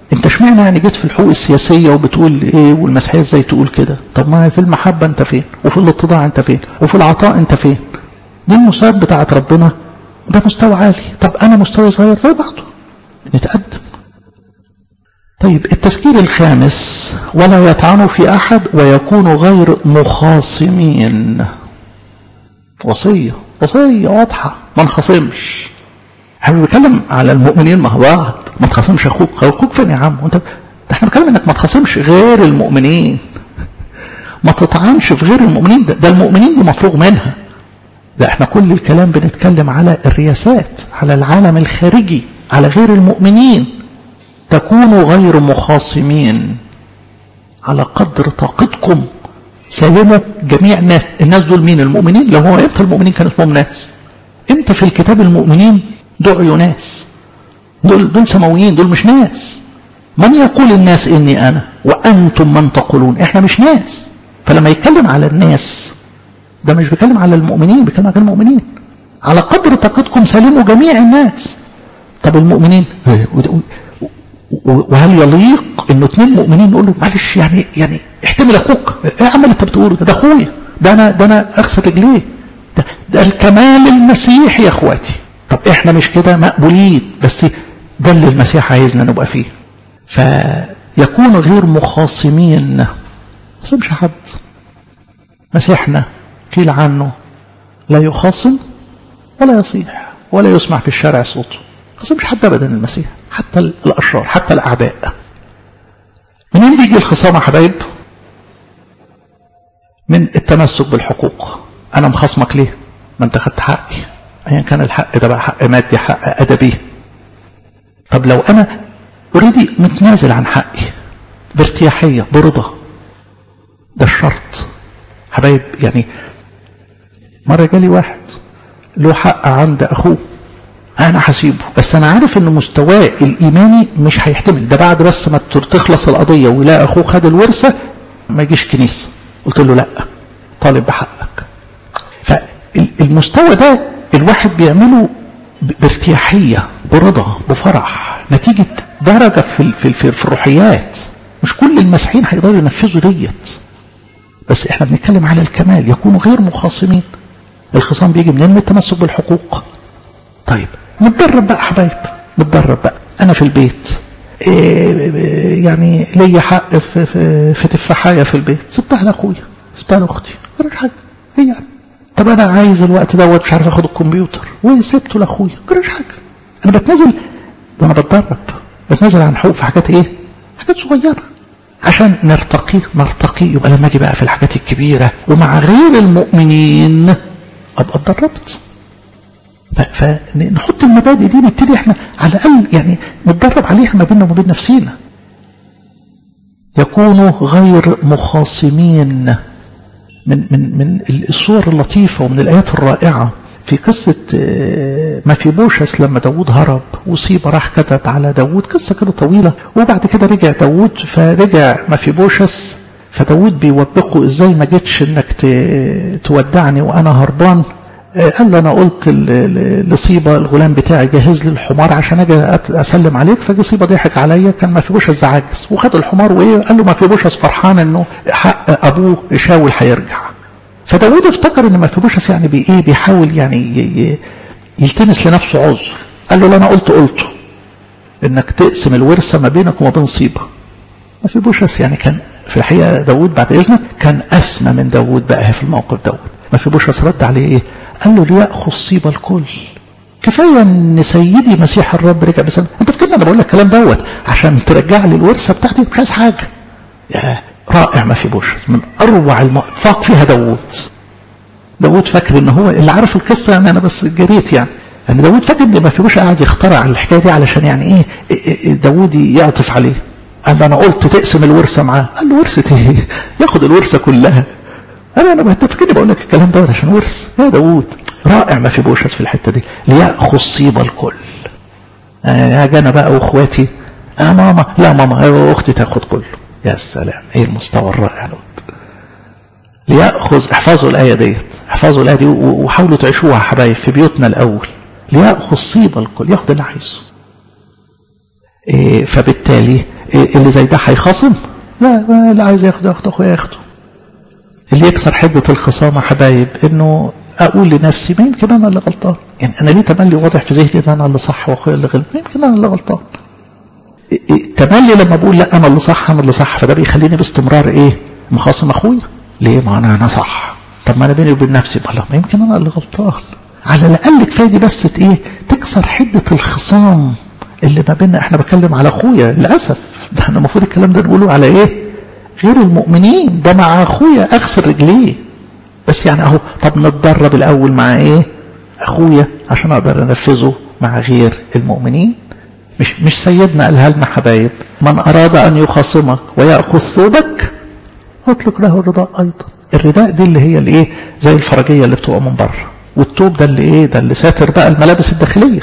انت اشمعنى يعني جيت في الحقوق السياسية وبتقول ايه والمسيحية ازاي تقول كده طب ما في المحبة انت فين وفي الاتضاع انت فين وفي العطاء انت فين دي المستويات بتاعت ربنا ده مستوى عالي طب انا مستوى صغير زي بعضه نتقدم طيب التذكير الخامس ولا يطعن في احد ويكون غير مخاصمين وصية وصية واضحة ما نخاصمش احنا بنتكلم على المؤمنين مع بعض ما تخاصمش اخوك اخوك فين يا عم وانت ده احنا بنتكلم انك ما تخاصمش غير المؤمنين ما تطعنش في غير المؤمنين ده, ده المؤمنين دي مفروغ منها ده احنا كل الكلام بنتكلم على الرياسات على العالم الخارجي على غير المؤمنين تكونوا غير مخاصمين على قدر طاقتكم سلموا جميع الناس الناس دول مين المؤمنين لو هو امتى المؤمنين كانوا اسمهم ناس امتى في الكتاب المؤمنين دعوا ناس دول دول سماويين دول مش ناس من يقول الناس اني انا وانتم من تقولون احنا مش ناس فلما يتكلم على الناس ده مش بيتكلم على المؤمنين بيتكلم على المؤمنين على قدر طاقتكم سلموا جميع الناس طب المؤمنين وهل يليق انه اثنين مؤمنين نقول له معلش يعني يعني احتمل اخوك ايه يا عم اللي انت بتقوله ده, ده اخويا ده انا ده انا اغسل رجليه ده, ده الكمال المسيحي يا اخواتي طب احنا مش كده مقبولين بس ده اللي المسيح عايزنا نبقى فيه فيكون غير مخاصمين ما يخاصمش حد مسيحنا قيل عنه لا يخاصم ولا يصيح ولا يسمع في الشارع صوته ما يخاصمش حد ابدا المسيح حتى الاشرار حتى الاعداء منين بيجي الخصام يا حبايب من التمسك بالحقوق انا مخاصمك ليه ما انت خدت حقي ايا كان الحق ده بقى حق مادي حق ادبي طب لو انا اوريدي متنازل عن حقي بارتياحيه برضا ده الشرط حبايب يعني مره جالي واحد له حق عند اخوه انا هسيبه بس انا عارف ان مستواه الايماني مش هيحتمل ده بعد بس ما تخلص القضيه ويلاقي اخوه خد الورثه ما يجيش كنيسه قلت له لا طالب بحقك فالمستوى ده الواحد بيعمله بارتياحيه برضا بفرح نتيجه درجه في في في, في الروحيات مش كل المسيحيين هيقدروا ينفذوا ديت بس احنا بنتكلم على الكمال يكونوا غير مخاصمين الخصام بيجي منين من التمسك بالحقوق طيب نتدرب بقى حبايب نتدرب بقى انا في البيت إيه يعني ليا حق في, في, في تفاحية في البيت سبتها لاخويا سبتها لاختي مش حاجه هي يعني طب انا عايز الوقت دوت مش عارف اخد الكمبيوتر وسبته لاخويا مش حاجه انا بتنازل ده انا بتدرب بتنازل عن حقوق في حاجات ايه حاجات صغيره عشان نرتقي نرتقي يبقى لما اجي بقى في الحاجات الكبيره ومع غير المؤمنين ابقى اتدربت فنحط المبادئ دي نبتدي احنا على الاقل يعني نتدرب عليها ما بيننا وما بين نفسينا يكونوا غير مخاصمين من من من الصور اللطيفه ومن الايات الرائعه في قصة ما في بوشس لما داود هرب وصيب راح كتب على داود قصة كده طويلة وبعد كده رجع داود فرجع ما في بوشس فداود بيوبخه ازاي ما جيتش انك تودعني وانا هربان قال له انا قلت لصيبة الغلام بتاعي جهز لي الحمار عشان اجي اسلم عليك فجي صيبة ضحك عليا كان ما في بوشس عاجز وخد الحمار وايه قال له ما في بوشس فرحان انه حق ابوه شاول هيرجع فداود افتكر ان ما في بوشس يعني بي ايه بيحاول يعني يلتمس لنفسه عذر قال له لا انا قلت قلته انك تقسم الورثه ما بينك وما بين صيبه ما في بوشس يعني كان في الحقيقه داود بعد اذنك كان اسمى من داود بقى في الموقف دوت ما في بوشس رد عليه ايه قال له ليأخذ صيب الكل كفايه ان سيدي مسيح الرب رجع بس انت فاكرني انا بقول لك الكلام دوت عشان ترجع لي الورثه بتاعتي مش عايز حاجه يا رائع ما في بوشس من اروع فاق فيها داوود داوود فاكر ان هو اللي عارف القصه يعني انا بس جريت يعني يعني داوود فاكر ان ما في بوش قاعد يخترع الحكايه دي علشان يعني ايه, إيه داوود يعطف عليه قال له انا قلت تقسم الورثه معاه قال له ورثه ايه ياخد الورثه كلها انا انا فاكرني بقول لك الكلام دوت عشان ورث يا داوود رائع ما في بوشس في الحته دي ليأخذ صيب الكل آه انا بقى واخواتي آه ماما لا ماما اختي تاخد كله يا سلام ايه المستوى الرائع دوت ليأخذ احفظوا الآية ديت احفظوا الآية دي وحاولوا تعيشوها يا حبايب في بيوتنا الأول ليأخذ صيب الكل ياخد اللي عايزه إيه فبالتالي إيه اللي زي ده هيخاصم لا اللي عايز ياخد ياخد اخويا ياخده اللي يكسر حدة الخصامة حبايب انه اقول لنفسي ما يمكن انا اللي غلطان يعني انا ليه تملي واضح في ذهني ان انا اللي صح واخويا اللي غلط ما يمكن انا اللي غلطان تملي لما بقول لا انا اللي صح انا اللي صح فده بيخليني باستمرار ايه مخاصم اخويا ليه ما انا انا صح طب ما انا بيني وبين نفسي ما ما يمكن انا اللي غلطان على الاقل كفايه دي بس ايه تكسر حده الخصام اللي ما بيننا احنا بتكلم على اخويا للاسف ده احنا المفروض الكلام ده نقوله على ايه غير المؤمنين ده مع اخويا اغسل رجليه بس يعني اهو طب نتدرب الاول مع ايه اخويا عشان اقدر انفذه مع غير المؤمنين مش مش سيدنا قالها لنا حبايب من اراد ان يخاصمك وياخذ ثوبك اطلق له الرداء ايضا الرداء دي اللي هي الايه زي الفرجيه اللي بتبقى من بره والثوب ده اللي ايه ده اللي ساتر بقى الملابس الداخليه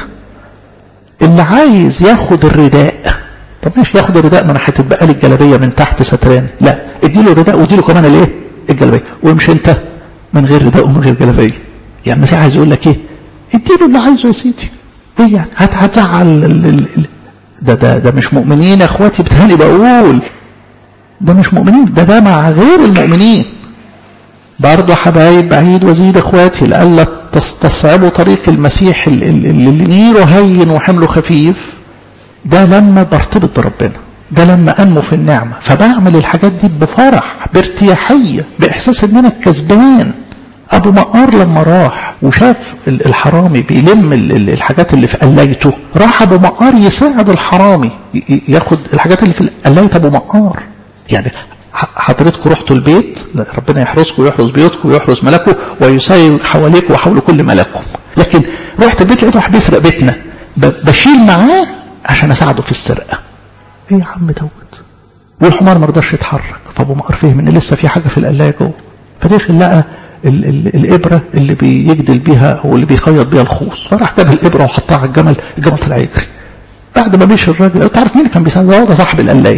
اللي عايز ياخد الرداء طب ماشي ياخد الرداء ما انا هتبقى لي الجلابيه من تحت ستران لا اديله الرداء واديله كمان الايه الجلابيه وامشي انت من غير رداء ومن غير جلابيه يعني المسيح عايز يقول لك ايه اديله اللي عايزه يا سيدي ايه يعني هت هتزعل ال ال ال ده ده ده مش مؤمنين يا اخواتي بتهاني بقول ده مش مؤمنين ده ده مع غير المؤمنين برضه حبايب بعيد وزيد اخواتي لألا تستصعبوا طريق المسيح اللي نيره هين وحمله خفيف ده لما برتبط بربنا ده لما انمو في النعمة فبعمل الحاجات دي بفرح بارتياحية باحساس ان انا كسبان ابو مقار لما راح وشاف الحرامي بيلم الحاجات اللي في قلايته راح ابو مقار يساعد الحرامي ياخد الحاجات اللي في قلايه ابو مقار يعني حضرتكم رحتوا البيت ربنا يحرسكم ويحرس بيوتكم ويحرس ملكه ويسير حواليكم وحول كل ملككم لكن رحت البيت لقيت واحد بيسرق بيتنا بشيل معاه عشان اساعده في السرقه ايه يا عم دوت والحمار ما رضاش يتحرك فابو مقر فهم ان لسه في حاجه في القلايه جوه فدخل لقى ال ال الابره اللي بيجدل بيها او اللي بيخيط بيها الخوص فراح جاب الابره وحطها على الجمل الجمل طلع يجري بعد ما مشي الراجل تعرف مين كان بيساعد ده صاحب القلايه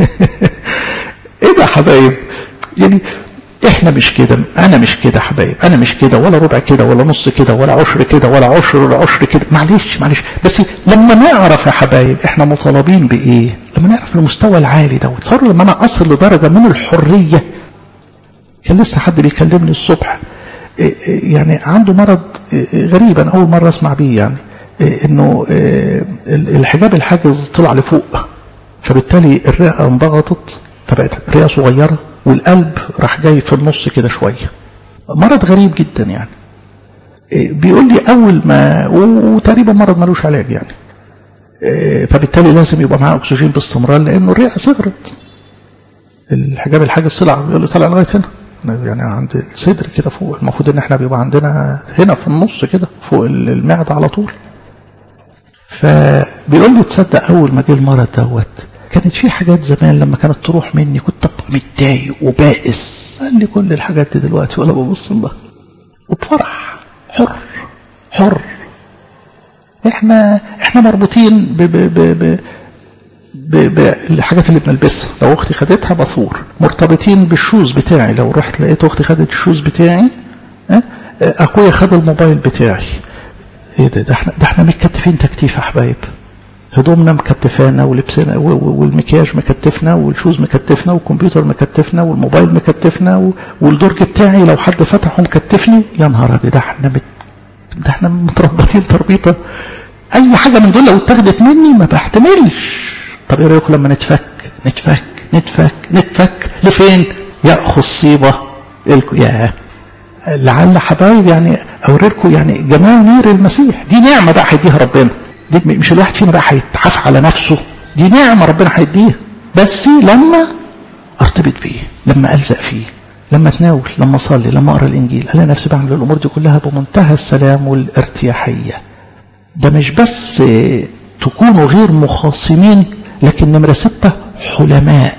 ايه ده يا حبايب يعني احنا مش كده انا مش كده حبايب انا مش كده ولا ربع كده ولا نص كده ولا عشر كده ولا عشر ولا عشر كده معلش معلش بس لما نعرف يا حبايب احنا مطالبين بايه لما نعرف المستوى العالي ده وتصور لما انا اصل لدرجه من الحريه كان لسه حد بيكلمني الصبح يعني عنده مرض غريب انا اول مره اسمع بيه يعني انه الحجاب الحاجز طلع لفوق فبالتالي الرئه انضغطت فبقت رئه صغيره والقلب راح جاي في النص كده شويه مرض غريب جدا يعني بيقول لي اول ما وتقريبا مرض ملوش علاج يعني فبالتالي لازم يبقى معاه اكسجين باستمرار لانه الرئه صغرت الحجاب الحاجز طلع بيقول له طلع لغايه هنا يعني عند الصدر كده فوق المفروض ان احنا بيبقى عندنا هنا في النص كده فوق المعده على طول فبيقول لي تصدق اول ما جه المرض دوت كانت في حاجات زمان لما كانت تروح مني كنت ابقى متضايق وبائس قال لي كل الحاجات دي دلوقتي ولا ببص لها وبفرح حر حر احنا احنا مربوطين ب ب ب ب بالحاجات اللي بنلبسها لو اختي خدتها بثور مرتبطين بالشوز بتاعي لو رحت لقيت اختي خدت الشوز بتاعي اه اخويا خد الموبايل بتاعي ايه ده ده احنا ده احنا متكتفين تكتيف يا حبايب هدومنا مكتفانا ولبسنا والمكياج مكتفنا والشوز مكتفنا والكمبيوتر مكتفنا والموبايل مكتفنا والدرج بتاعي لو حد فتحه مكتفني يا نهار ابيض ده احنا مت ده احنا متربطين تربيطه اي حاجه من دول لو اتاخدت مني ما بحتملش طب ايه رايكم لما نتفك نتفك نتفك نتفك لفين ياخذ صيبه يا لعل حبايب يعني اوريكم يعني جمال نير المسيح دي نعمه بقى هيديها ربنا دي مش الواحد فينا بقى هيتعاف على نفسه دي نعمه ربنا هيديها بس لما ارتبط بيه لما الزق فيه لما اتناول لما اصلي لما اقرا الانجيل الاقي نفسي بعمل الامور دي كلها بمنتهى السلام والارتياحيه ده مش بس تكونوا غير مخاصمين لكن نمرة ستة حلماء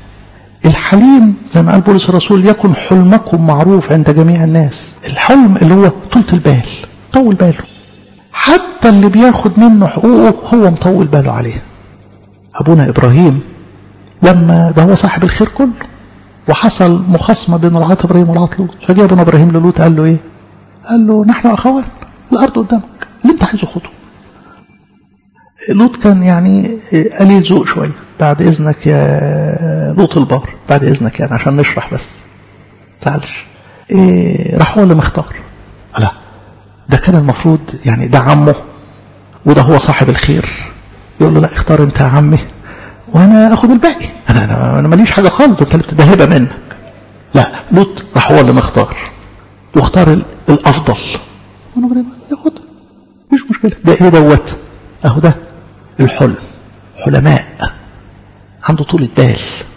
الحليم زي ما قال بولس الرسول يكن حلمكم معروف عند جميع الناس الحلم اللي هو طولة البال طول باله حتى اللي بياخد منه حقوقه هو مطول باله عليه أبونا إبراهيم لما ده هو صاحب الخير كله وحصل مخاصمة بين العاط إبراهيم والعاط لوط فجاء ابونا إبراهيم للوط قال له إيه قال له نحن أخوان الأرض قدامك اللي أنت عايزه خده لوط كان يعني قليل ذوق شويه بعد اذنك يا لوط البار بعد اذنك يعني عشان نشرح بس تعالش إيه راح هو اللي مختار لا ده كان المفروض يعني ده عمه وده هو صاحب الخير يقول له لا اختار انت يا عمي وانا اخد الباقي انا انا, أنا ماليش حاجه خالص انت اللي بتدهبها منك لا لوط راح هو اللي مختار واختار الافضل وانا بقول ياخد مش مشكله ده ايه دوت اهو ده الحلم حلماء عنده طول البال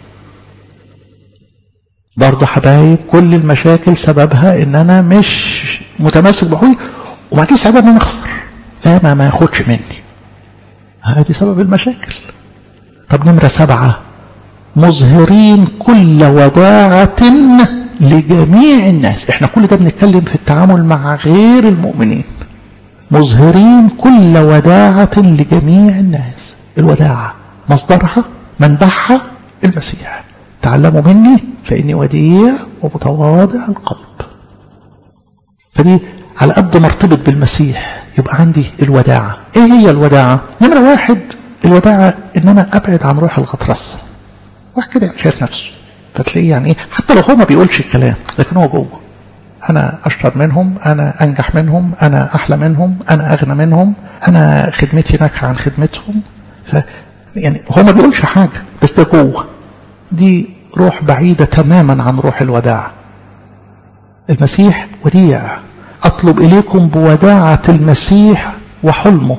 برضه حبايب كل المشاكل سببها ان انا مش متمسك بحوي وما عنديش سبب ان انا اخسر لا ما ما ياخدش مني هذه سبب المشاكل طب نمرة سبعة مظهرين كل وداعة لجميع الناس احنا كل ده بنتكلم في التعامل مع غير المؤمنين مظهرين كل وداعة لجميع الناس الوداعة مصدرها منبعها المسيح تعلموا مني فإني وديع ومتواضع القلب فدي على قد ما ارتبط بالمسيح يبقى عندي الوداعة ايه هي الوداعة نمرة واحد الوداعة ان انا ابعد عن روح الغطرسة واحد كده شايف نفسه فتلاقيه يعني ايه حتى لو هو ما بيقولش الكلام لكن هو جوه انا اشطر منهم انا انجح منهم انا احلى منهم انا اغنى منهم انا خدمتي ناجحه عن خدمتهم ف يعني هو ما بيقولش حاجه بس ده جوه دي روح بعيده تماما عن روح الوداع المسيح وديع اطلب اليكم بوداعه المسيح وحلمه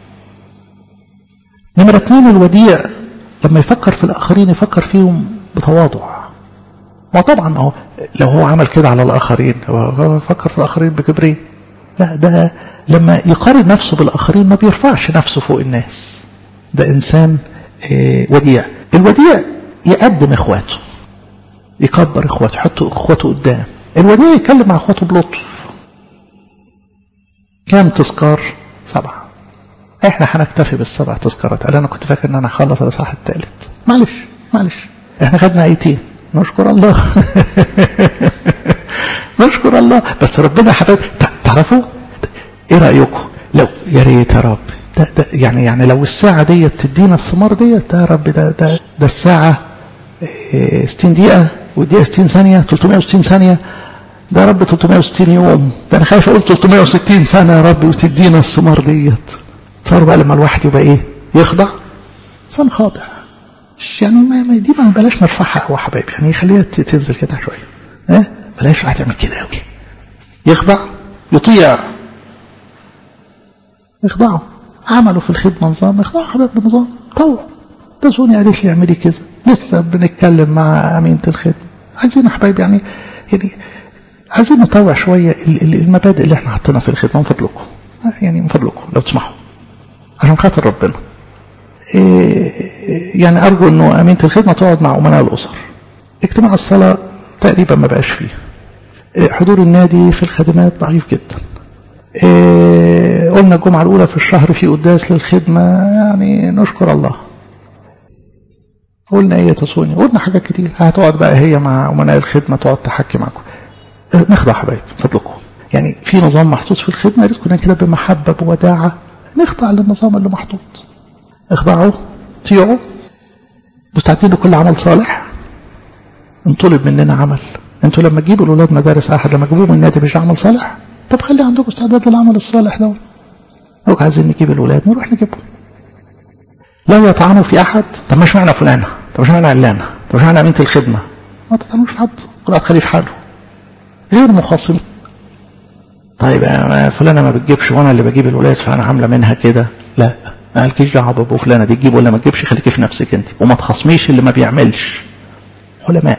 نمرة اتنين الوديع لما يفكر في الآخرين يفكر فيهم بتواضع ما طبعا هو لو هو عمل كده على الآخرين هو فكر في الآخرين بكبرين لا ده لما يقارن نفسه بالآخرين ما بيرفعش نفسه فوق الناس ده إنسان وديع الوديع يقدم إخواته يكبر إخواته يحط إخواته قدام الوديع يتكلم مع إخواته بلطف كام تذكار سبعة احنا هنكتفي بالسبع تذكارات قال انا كنت فاكر ان انا هخلص الاصحاح الثالث معلش معلش احنا خدنا ايتين نشكر الله نشكر الله بس ربنا حبايب تعرفوا ايه رايكم لو يا ريت يا رب ده ده يعني يعني لو الساعه ديت تدينا الثمار ديت يا رب ده ده ده الساعه 60 دقيقه والدقيقه 60 ثانيه 360 ثانيه ده يا رب 360 يوم ده انا خايف اقول 360 سنه يا رب وتدينا الثمار ديت صار بقى لما الواحد يبقى ايه يخضع انسان خاضع يعني ما دي ما بلاش نرفعها قوي يا حبايبي يعني خليها تنزل كده شويه اه بلاش الواحد يعمل كده قوي يخضع يطيع يخضعوا عملوا في الخدمه نظام يخضعوا حبايب النظام طوع ده سوني قالت لي اعملي كذا لسه بنتكلم مع امينه الخدمه عايزين يا حبايبي يعني يعني عايزين نطوع شويه المبادئ اللي احنا حاطينها في الخدمه من فضلكم يعني من فضلكم لو تسمحوا عشان خاطر ربنا إيه يعني أرجو أنه أمينة الخدمة تقعد مع أمناء الأسر اجتماع الصلاة تقريبا ما بقاش فيه إيه حضور النادي في الخدمات ضعيف جدا إيه قلنا الجمعة الأولى في الشهر في قداس للخدمة يعني نشكر الله قلنا ايه تصوني قلنا حاجات كتير هتقعد بقى هي مع أمناء الخدمة تقعد تحكي معكم إيه نخضع حبايب فضلكم يعني في نظام محطوط في الخدمة ريت كنا كده بمحبة بوداعة نخضع للنظام اللي محطوط اخضعوا طيعوا مستعدين لكل عمل صالح انطلب مننا عمل انتوا لما تجيبوا الاولاد مدارس احد لما تجيبوهم النادي مش عمل صالح طب خلي عندكم استعداد للعمل الصالح ده لو عايزين نجيب الاولاد نروح نجيبهم لا يطعنوا في احد طب مش معنى فلانه طب مش معنى علانه طب مش معنى امينه الخدمه ما تطعنوش في حد كل واحد خليه في حاله غير مخاصمين طيب فلانة ما بتجيبش وانا اللي بجيب الولاد فانا عامله منها كده لا مالكيش دعوه بابو فلانه دي تجيب ولا ما تجيبش خليكي في نفسك انت وما تخصميش اللي ما بيعملش علماء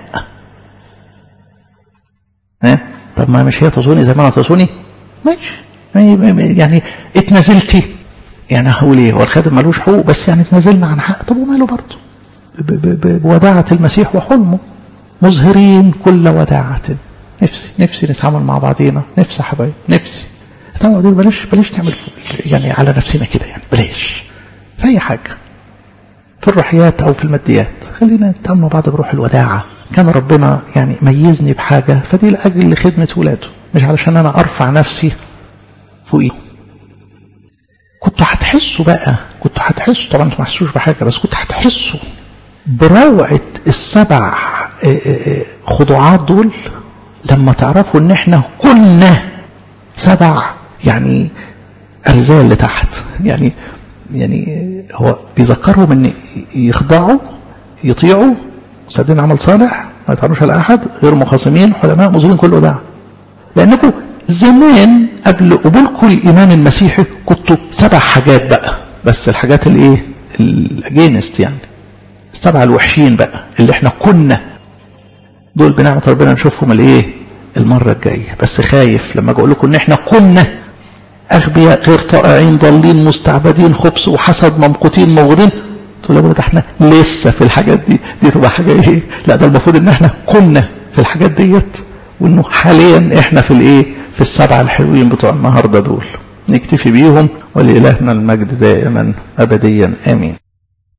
ها طب ما مش هي تصوني زي ما انا تصوني ماشي يعني اتنازلتي يعني هقول ايه هو الخادم ملوش حقوق بس يعني اتنازلنا عن حق طب وماله برضه بوداعة المسيح وحلمه مظهرين كل وداعة نفسي نفسي نتعامل مع بعضينا نفسي يا حبايب نفسي طبعا دول بلاش بلاش نعمل يعني على نفسنا كده يعني بلاش في اي حاجه في الروحيات او في الماديات خلينا نتعامل مع بعض بروح الوداعه كان ربنا يعني ميزني بحاجه فدي لاجل خدمه ولاده مش علشان انا ارفع نفسي فوقيه كنتوا هتحبوا هتحسوا بقى كنتوا هتحسوا طبعا انتوا ما حسوش بحاجه بس كنتوا هتحسوا بروعه السبع خضوعات دول لما تعرفوا ان احنا كنا سبع يعني ارزال لتحت يعني يعني هو بيذكرهم ان يخضعوا يطيعوا صدقين عمل صالح ما يطعنوش على احد غير مخاصمين حلماء مظلومين كل وداع لانكم زمان قبل قبولكم الايمان المسيحي كنتوا سبع حاجات بقى بس الحاجات الايه الاجينست يعني السبعه الوحشين بقى اللي احنا كنا دول بنعمه ربنا نشوفهم الايه المره الجايه بس خايف لما اقول لكم ان احنا كنا اغبياء غير طائعين ضالين مستعبدين خبث وحسد ممقوتين موغرين تقول يا ده احنا لسه في الحاجات دي دي تبقى حاجه ايه لا ده المفروض ان احنا كنا في الحاجات ديت وانه حاليا احنا في الايه في السبعه الحلوين بتوع النهارده دول نكتفي بيهم ولإلهنا المجد دائما ابديا امين